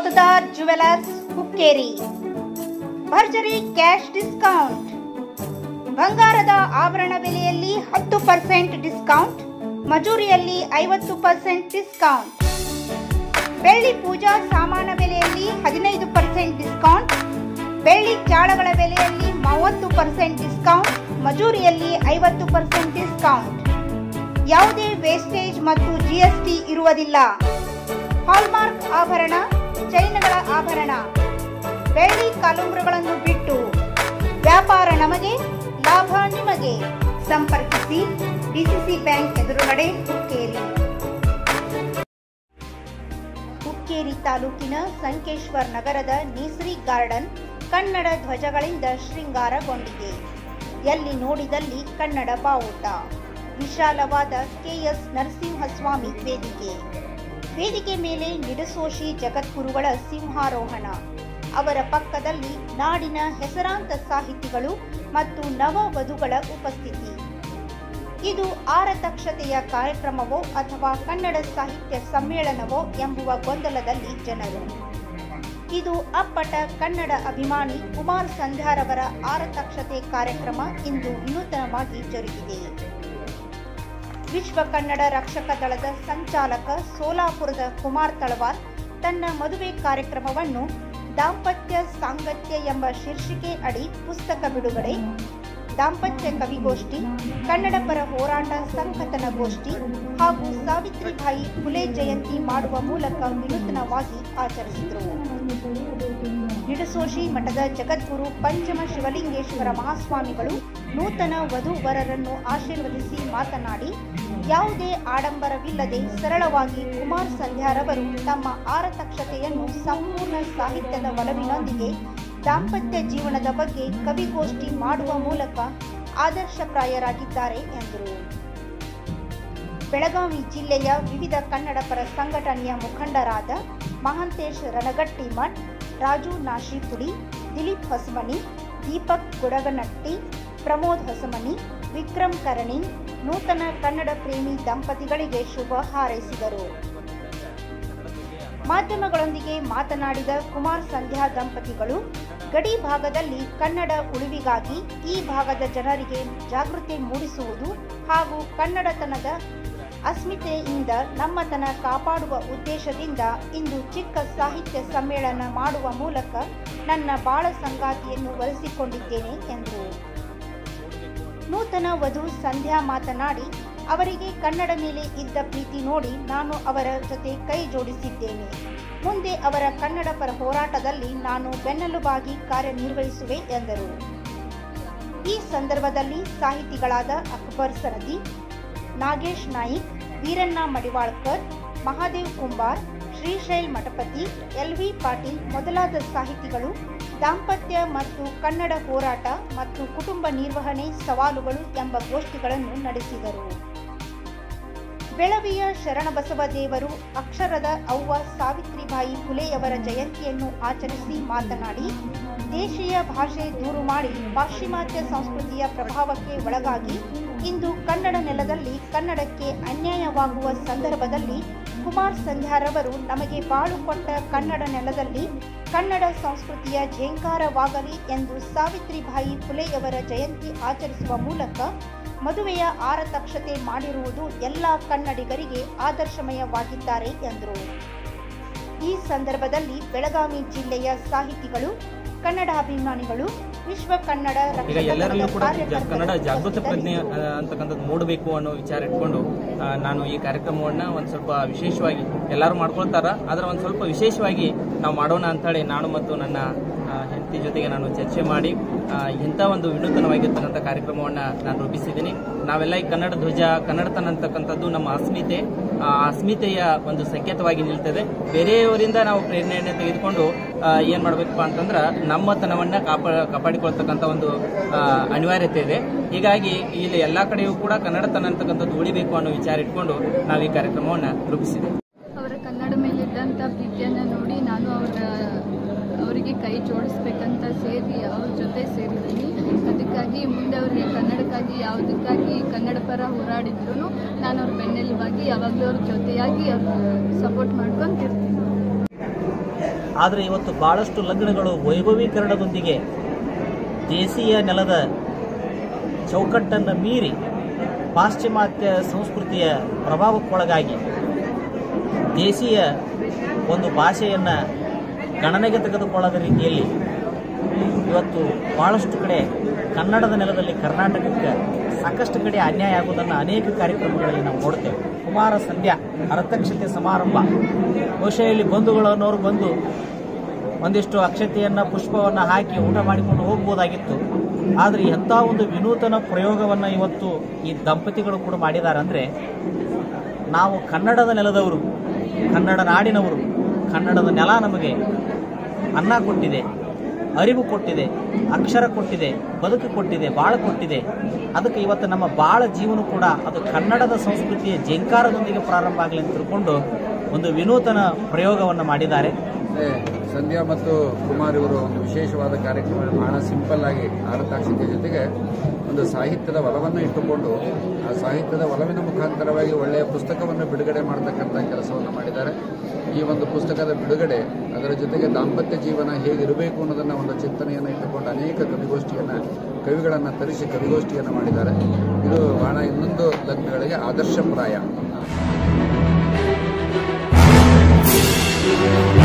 ಮತದಾರ್ jewellers Hukkeri ಭರ್ಜರಿ cash discount ಬಂಗಾರದ ಆಭರಣ ಬೆಲೆಯಲ್ಲಿ ಹತ್ತು ಪರ್ಸೆಂಟ್ ಡಿಸ್ಕೌಂಟ್ ಮಜೂರಿಯಲ್ಲಿ ಐವತ್ತು ಪರ್ಸೆಂಟ್ ಡಿಸ್ಕೌಂಟ್ ಬೆಳ್ಳಿ ಪೂಜಾ ಸಾಮಾನ ಬೆಲೆಯಲ್ಲಿ ಹದಿನೈದು ಪರ್ಸೆಂಟ್ ಡಿಸ್ಕೌಂಟ್ ಬೆಳ್ಳಿ ಚಾಳಗಳ ಬೆಲೆಯಲ್ಲಿ ಮೂವತ್ತು ಪರ್ಸೆಂಟ್ ಡಿಸ್ಕೌಂಟ್ ಮಜೂರಿಯಲ್ಲಿ ಐವತ್ತು ಪರ್ಸೆಂಟ್ ಡಿಸ್ಕೌಂಟ್ ಯಾವುದೇ ವೇಸ್ಟೇಜ್ ಮತ್ತು ಜಿಎಸ್ಟಿ ಇರುವುದಿಲ್ಲ ಹಾಲ್ಮಾರ್ಕ್ ಆಭರಣ ಚೈನ್ಗಳ ಆಭರಣ ಬೆಳ್ಳಿ ಕಾಲುಂಗುರಗಳನ್ನು ಬಿಟ್ಟು ವ್ಯಾಪಾರ ನಮಗೆ ಲಾಭ ನಿಮಗೆ ಸಂಪರ್ಕಿಸಿ ಡಿಸಿಸಿ ಬ್ಯಾಂಕ್ ಎದುರುಗಡೆ ಹುಕ್ಕೇರಿ ಹುಕ್ಕೇರಿ ತಾಲೂಕಿನ ಸಂಕೇಶ್ವರ್ ನಗರದ ನೇಸರಿ ಗಾರ್ಡನ್ ಕನ್ನಡ ಧ್ವಜಗಳಿಂದ ಶೃಂಗಾರಗೊಂಡಿದೆ ಎಲ್ಲಿ ನೋಡಿದಲ್ಲಿ ಕನ್ನಡ ಬಾವುಟ ವಿಶಾಲವಾದ ಕೆಎಸ್ ನರಸಿಂಹಸ್ವಾಮಿ ವೇದಿಕೆ ವೇದಿಕೆ ಮೇಲೆ ನಿಡಸೋಶಿ ಜಗದ್ಗುರುಗಳ ಸಿಂಹಾರೋಹಣ ಅವರ ಪಕ್ಕದಲ್ಲಿ ನಾಡಿನ ಹೆಸರಾಂತ ಸಾಹಿತಿಗಳು ಮತ್ತು ನವ ವಧುಗಳ ಉಪಸ್ಥಿತಿ ಇದು ಆರತಕ್ಷತೆಯ ಕಾರ್ಯಕ್ರಮವೋ ಅಥವಾ ಕನ್ನಡ ಸಾಹಿತ್ಯ ಸಮ್ಮೇಳನವೋ ಎಂಬುವ ಗೊಂದಲದಲ್ಲಿ ಜನರು ಇದು ಅಪ್ಪಟ ಕನ್ನಡ ಅಭಿಮಾನಿ ಕುಮಾರ್ ಸಂಧ್ಯಾರವರ ಆರತಕ್ಷತೆ ಕಾರ್ಯಕ್ರಮ ಇಂದು ವಿನೂತನವಾಗಿ ಜರುಗಿದೆ ವಿಶ್ವ ಕನ್ನಡ ರಕ್ಷಕ ದಳದ ಸಂಚಾಲಕ ಸೋಲಾಪುರದ ಕುಮಾರ್ ತಳವಾರ್ ತನ್ನ ಮದುವೆ ಕಾರ್ಯಕ್ರಮವನ್ನು ದಾಂಪತ್ಯ ಸಾಂಗತ್ಯ ಎಂಬ ಶೀರ್ಷಿಕೆ ಅಡಿ ಪುಸ್ತಕ ಬಿಡುಗಡೆ ದಾಂಪತ್ಯ ಕವಿಗೋಷ್ಠಿ ಕನ್ನಡ ಪರ ಹೋರಾಟ ಸಂಕಥನ ಗೋಷ್ಠಿ ಹಾಗೂ ಸಾವಿತ್ರಿಬಾಯಿ ಫುಲೆ ಜಯಂತಿ ಮಾಡುವ ಮೂಲಕ ವಿನೂತನವಾಗಿ ಆಚರಿಸಿದರು ನಿಡಸೋಶಿ ಮಠದ ಜಗದ್ಗುರು ಪಂಚಮ ಶಿವಲಿಂಗೇಶ್ವರ ಮಹಾಸ್ವಾಮಿಗಳು ನೂತನ ವಧು ವರರನ್ನು ಆಶೀರ್ವದಿಸಿ ಮಾತನಾಡಿ ಯಾವುದೇ ಆಡಂಬರವಿಲ್ಲದೆ ಸರಳವಾಗಿ ಕುಮಾರ್ ಸಂಧ್ಯಾರವರು ತಮ್ಮ ಆರತಕ್ಷತೆಯನ್ನು ಸಂಪೂರ್ಣ ಸಾಹಿತ್ಯದ ಒಲವಿನೊಂದಿಗೆ ದಾಂಪತ್ಯ ಜೀವನದ ಬಗ್ಗೆ ಕವಿಗೋಷ್ಠಿ ಮಾಡುವ ಮೂಲಕ ಆದರ್ಶಪ್ರಾಯರಾಗಿದ್ದಾರೆ ಎಂದರು ಬೆಳಗಾವಿ ಜಿಲ್ಲೆಯ ವಿವಿಧ ಕನ್ನಡ ಪರ ಸಂಘಟನೆಯ ಮುಖಂಡರಾದ ಮಹಾಂತೇಶ್ ರಣಗಟ್ಟಿ ಮಠ್ ರಾಜು ನಾಶಿಪುಡಿ ದಿಲೀಪ್ ಹೊಸಮನಿ ದೀಪಕ್ ಗುಡಗನಟ್ಟಿ ಪ್ರಮೋದ್ ಹೊಸಮನಿ ವಿಕ್ರಮ್ ಕರಣಿ ನೂತನ ಕನ್ನಡ ಪ್ರೇಮಿ ದಂಪತಿಗಳಿಗೆ ಶುಭ ಹಾರೈಸಿದರು ಮಾಧ್ಯಮಗಳೊಂದಿಗೆ ಮಾತನಾಡಿದ ಕುಮಾರ್ ಸಂಧ್ಯಾ ದಂಪತಿಗಳು ಗಡಿ ಭಾಗದಲ್ಲಿ ಕನ್ನಡ ಉಳಿವಿಗಾಗಿ ಈ ಭಾಗದ ಜನರಿಗೆ ಜಾಗೃತಿ ಮೂಡಿಸುವುದು ಹಾಗೂ ಕನ್ನಡತನದ ಅಸ್ಮಿತೆಯಿಂದ ನಮ್ಮತನ ಕಾಪಾಡುವ ಉದ್ದೇಶದಿಂದ ಇಂದು ಚಿಕ್ಕ ಸಾಹಿತ್ಯ ಸಮ್ಮೇಳನ ಮಾಡುವ ಮೂಲಕ ನನ್ನ ಬಾಳ ಸಂಗಾತಿಯನ್ನು ವರೆಸಿಕೊಂಡಿದ್ದೇನೆ ಎಂದರು ನೂತನ ವಧು ಸಂಧ್ಯಾ ಮಾತನಾಡಿ ಅವರಿಗೆ ಕನ್ನಡ ಮೇಲೆ ಇದ್ದ ಪ್ರೀತಿ ನೋಡಿ ನಾನು ಅವರ ಜೊತೆ ಕೈ ಜೋಡಿಸಿದ್ದೇನೆ ಮುಂದೆ ಅವರ ಕನ್ನಡ ಪರ ಹೋರಾಟದಲ್ಲಿ ನಾನು ಬೆನ್ನೆಲುಬಾಗಿ ಕಾರ್ಯನಿರ್ವಹಿಸುವೆ ಎಂದರು ಈ ಸಂದರ್ಭದಲ್ಲಿ ಸಾಹಿತಿಗಳಾದ ಅಕ್ಬರ್ ಸರದಿ ನಾಗೇಶ್ ನಾಯಿಕ್ ವೀರಣ್ಣ ಮಡಿವಾಳ್ಕರ್ ಮಹಾದೇವ್ ಕುಂಬಾರ್ ಶ್ರೀಶೈಲ್ ಮಠಪತಿ ಎಲ್ವಿ ಪಾಟೀಲ್ ಮೊದಲಾದ ಸಾಹಿತಿಗಳು ದಾಂಪತ್ಯ ಮತ್ತು ಕನ್ನಡ ಹೋರಾಟ ಮತ್ತು ಕುಟುಂಬ ನಿರ್ವಹಣೆ ಸವಾಲುಗಳು ಎಂಬ ಗೋಷ್ಠಿಗಳನ್ನು ನಡೆಸಿದರು ಬೆಳವಿಯ ಶರಣಬಸವ ದೇವರು ಅಕ್ಷರದ ಅವ್ವ ಸಾವಿತ್ರಿಬಾಯಿ ಫುಲೆಯವರ ಜಯಂತಿಯನ್ನು ಆಚರಿಸಿ ಮಾತನಾಡಿ ದೇಶೀಯ ಭಾಷೆ ದೂರು ಮಾಡಿ ಪಾಶ್ಚಿಮಾತ್ಯ ಸಂಸ್ಕೃತಿಯ ಪ್ರಭಾವಕ್ಕೆ ಒಳಗಾಗಿ ಇಂದು ಕನ್ನಡ ನೆಲದಲ್ಲಿ ಕನ್ನಡಕ್ಕೆ ಅನ್ಯಾಯವಾಗುವ ಸಂದರ್ಭದಲ್ಲಿ ಕುಮಾರ್ ಸಂಧ್ಯಾರವರು ನಮಗೆ ಬಾಳು ಕೊಟ್ಟ ಕನ್ನಡ ನೆಲದಲ್ಲಿ ಕನ್ನಡ ಸಂಸ್ಕೃತಿಯ ಝೇಂಕಾರವಾಗಲಿ ಎಂದು ಸಾವಿತ್ರಿಬಾಯಿ ಫುಲೆಯವರ ಜಯಂತಿ ಆಚರಿಸುವ ಮೂಲಕ ಮದುವೆಯ ಆರತಕ್ಷತೆ ಮಾಡಿರುವುದು ಎಲ್ಲ ಕನ್ನಡಿಗರಿಗೆ ಆದರ್ಶಮಯವಾಗಿದ್ದಾರೆ ಎಂದರು ಈ ಸಂದರ್ಭದಲ್ಲಿ ಬೆಳಗಾವಿ ಜಿಲ್ಲೆಯ ಸಾಹಿತಿಗಳು ಕನ್ನಡಾಭಿಮಾನಿಗಳು ವಿಶ್ವ ಕನ್ನಡ ಈಗ ರಕ್ಷಕ ಎಲ್ಲರಲ್ಲೂ ದಳದ ಕೂಡ ಜ- ಕಾರ್ಯಕರ್ತರು ಕನ್ನಡ ಜಾಗೃತ ಪ್ರಜ್ಞೆ ಉಪಸ್ಥಿತರಿದ್ದರು. ಆ, ಅಂತಕ್ಕಂಥದ್ದು ಮೂಡಬೇಕು ಅನ್ನೋ ವಿಚಾರ ಇಟ್ಕೊಂಡು ಆ, ನಾನು ಈ ಕಾರ್ಯಕ್ರಮವನ್ನ ಒಂದು ಸ್ವಲ್ಪ ವಿಶೇಷವಾಗಿ ಎಲ್ಲರೂ ಮಾಡ್ಕೊಳ್ತಾರ ಆದ್ರೆ ಒಂದು ಸ್ವಲ್ಪ ವಿಶೇಷವಾಗಿ ನಾವು ಮಾಡೋಣ ಅಂತೇಳಿ ನಾನು ಮತ್ತು ನನ್ನ ಆ, ಹೆಂಡತಿ ಜೊತೆಗೆ ನಾನು ಚರ್ಚೆ ಮಾಡಿ ಆ, ಇಂಥ ಒಂದು ವಿನೂತನವಾಗಿರ್ತಕ್ಕಂಥ ಕಾರ್ಯಕ್ರಮವನ್ನ ನಾನು ರೂಪಿಸಿದ್ದೀನಿ ನಾವೆಲ್ಲ ಈ ಕನ್ನಡ ಧ್ವಜ ಕನ್ನಡತನ ಅಂತಕ್ಕಂಥದ್ದು ನಮ್ಮ ಅಸ್ಮಿತೆ ಆ ಅಸ್ಮಿತೆಯ ಒಂದು ಸಂಕೇತವಾಗಿ ನಿಲ್ತದೆ ಬೇರೆಯವರಿಂದ ನಾವು ಪ್ರೇರಣೆಯನ್ನು ತೆಗೆದುಕೊಂಡು ಆ, ಏನ್ ಮಾಡ್ಬೇಕಪ್ಪ ಅಂತಂದ್ರ ನಮ್ಮತನವನ್ನ ಕಾಪಾ ಕಾಪಾಡಿಕೊಳ್ತಕ್ಕಂಥ ಒಂದು ಆ, ಅನಿವಾರ್ಯತೆ ಇದೆ ಹೀಗಾಗಿ ಇಲ್ಲಿ ಎಲ್ಲಾ ಕಡೆಯೂ ಕೂಡ ಕನ್ನಡತನ ಅಂತಕ್ಕಂಥದ್ದು ಉಳಿಬೇಕು ಅನ್ನೋ ವಿಚಾರ ಇಟ್ಕೊಂಡು ನಾವು ಈ ಕಾರ್ಯಕ್ರಮವನ್ನ ರೂಪಿಸಿದ್ದೇವೆ ಅವರ ಕನ್ನಡ ಮೇಲಿದ್ದಂಥ ಪ್ರೀತಿಯನ್ನು ನೋಡಿ ನಾನು ಅವರ ಅವರಿಗೆ ಕೈ ಜೋಡಿಸ್ಬೇಕಂತ ಸೇರಿ ಅವ್ರ ಜೊತೆ ಸೇರಿದ್ದೀನಿ ಅದಕ್ಕಾಗಿ ಮುಂದೆ ಅವರಿಗೆ ಕನ್ನಡಕ್ಕಾಗಿ ಯಾವುದಕ್ಕಾಗಿ ಕನ್ನಡ ಪರ ಹೋರಾಡಿದ್ರು ನಾನು ಅವ್ರ ಬೆನ್ನೆಲುಬಾಗಿ ಯಾವಾಗಲೂ ಅವ್ರ ಜೊತೆಯಾಗಿ ಅವ್ರ ಸಪೋರ್ಟ್ ಮಾಡ್ಕೊಂತಿರ್ತೀನಿ ಆದರೆ ಇವತ್ತು ಬಹಳಷ್ಟು ಲಗ್ನಗಳು ವೈಭವೀಕರಣದೊಂದಿಗೆ ದೇಶೀಯ ನೆಲದ ಚೌಕಟ್ಟನ್ನು ಮೀರಿ ಪಾಶ್ಚಿಮಾತ್ಯ ಸಂಸ್ಕೃತಿಯ ಪ್ರಭಾವಕ್ಕೊಳಗಾಗಿ ದೇಶೀಯ ಒಂದು ಭಾಷೆಯನ್ನು ಗಣನೆಗೆ ತೆಗೆದುಕೊಳ್ಳದ ರೀತಿಯಲ್ಲಿ ಇವತ್ತು ಬಹಳಷ್ಟು ಕಡೆ ಕನ್ನಡದ ನೆಲದಲ್ಲಿ ಕರ್ನಾಟಕಕ್ಕೆ ಸಾಕಷ್ಟು ಕಡೆ ಅನ್ಯಾಯ ಆಗುವುದನ್ನು ಅನೇಕ ಕಾರ್ಯಕ್ರಮಗಳಲ್ಲಿ ನಾವು ನೋಡ್ತೇವೆ ಕುಮಾರ ಸಂಧ್ಯಾ ಅರತಕ್ಷತೆ ಸಮಾರಂಭ ಬಹುಶಃ ಇಲ್ಲಿ ಬಂಧುಗಳನ್ನೋರು ಬಂದು ಒಂದಿಷ್ಟು ಅಕ್ಷತೆಯನ್ನು ಪುಷ್ಪವನ್ನು ಹಾಕಿ ಊಟ ಮಾಡಿಕೊಂಡು ಹೋಗ್ಬೋದಾಗಿತ್ತು ಆದರೆ ಎಂಥ ಒಂದು ವಿನೂತನ ಪ್ರಯೋಗವನ್ನು ಇವತ್ತು ಈ ದಂಪತಿಗಳು ಕೂಡ ಮಾಡಿದ್ದಾರೆ ಅಂದರೆ ನಾವು ಕನ್ನಡದ ನೆಲದವರು ಕನ್ನಡ ನಾಡಿನವರು ಕನ್ನಡದ ನೆಲ ನಮಗೆ ಅನ್ನ ಕೊಟ್ಟಿದೆ ಅರಿವು ಕೊಟ್ಟಿದೆ ಅಕ್ಷರ ಕೊಟ್ಟಿದೆ ಬದುಕು ಕೊಟ್ಟಿದೆ ಬಾಳ ಕೊಟ್ಟಿದೆ ಅದಕ್ಕೆ ಇವತ್ತು ನಮ್ಮ ಬಾಳ ಜೀವನ ಕೂಡ ಅದು ಕನ್ನಡದ ಸಂಸ್ಕೃತಿಯ ಜಂಕಾರದೊಂದಿಗೆ ಪ್ರಾರಂಭ ಆಗಲಿ ಅಂತ ತಿಳ್ಕೊಂಡು ಒಂದು ವಿನೂತನ ಪ್ರಯೋಗವನ್ನು ಮಾಡಿದ್ದಾರೆ ಮತ್ತೆ ಸಂಧ್ಯಾ ಮತ್ತು ಕುಮಾರ್ ಇವರು ಒಂದು ವಿಶೇಷವಾದ ಕಾರ್ಯಕ್ರಮ ಬಹಳ ಸಿಂಪಲ್ ಆಗಿ ಆರತಾಕ್ಷತೆ ಜೊತೆಗೆ ಒಂದು ಸಾಹಿತ್ಯದ ಒಲವನ್ನು ಇಟ್ಟುಕೊಂಡು ಆ ಸಾಹಿತ್ಯದ ಒಲವಿನ ಮುಖಾಂತರವಾಗಿ ಒಳ್ಳೆಯ ಪುಸ್ತಕವನ್ನು ಬಿಡುಗಡೆ ಮಾಡತಕ್ಕಂಥ ಕೆಲಸವನ್ನು ಮಾಡಿದ್ದಾರೆ ಈ ಒಂದು ಪುಸ್ತಕದ ಬಿಡುಗಡೆ ಅದರ ಜೊತೆಗೆ ದಾಂಪತ್ಯ ಜೀವನ ಹೇಗಿರಬೇಕು ಅನ್ನೋದನ್ನ ಒಂದು ಚಿಂತನೆಯನ್ನು ಇಟ್ಟುಕೊಂಡು ಅನೇಕ ಕವಿಗೋಷ್ಠಿಯನ್ನು ಕವಿಗಳನ್ನು ತರಿಸಿ ಕವಿಗೋಷ್ಠಿಯನ್ನು ಮಾಡಿದ್ದಾರೆ ಇದು ಬಹಳ ಇನ್ನೊಂದು ಲಗ್ನಗಳಿಗೆ ಆದರ್ಶಪ್ರಾಯ